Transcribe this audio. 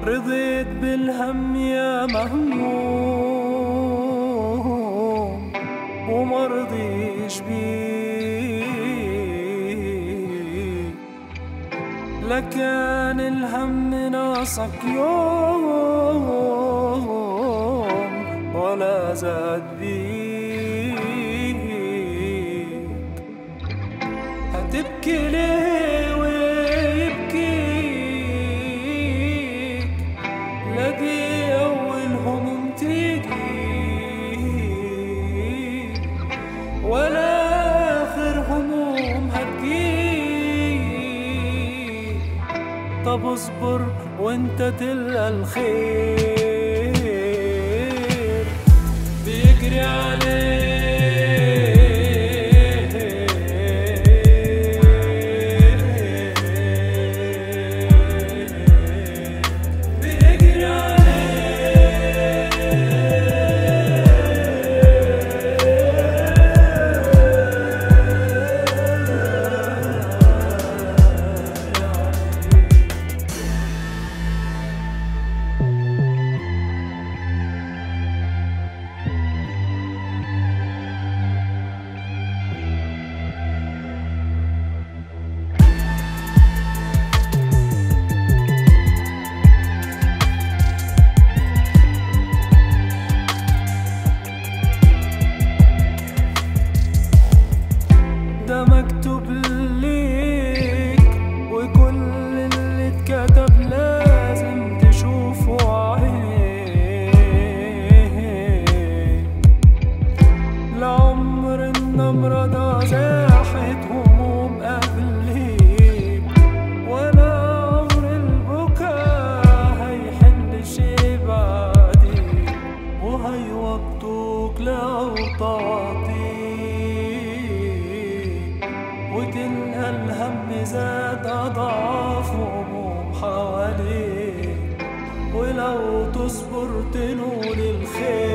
رضيت بالهم يا مهموم ومرضيش بيك لكان الهم ناصك يوم ولا زاد بيك هتبكي ليه ويبكيك لا دي أول هموم تيجي ولا آخر هموم هتجيك طب اصبر وانت تلقى الخير بيجري عليك بيجري ده مكتوب ليك وكل اللي اتكتب لازم تشوفه عينيك لعمر النمرة ده زاحت هموم أهليك ولا عمر البكاء هيحل شي بعديك وهيوطوك لو تعطيك وتلقى الهم زاد أضعاف هموم حواليك ولو تصبر تنول الخير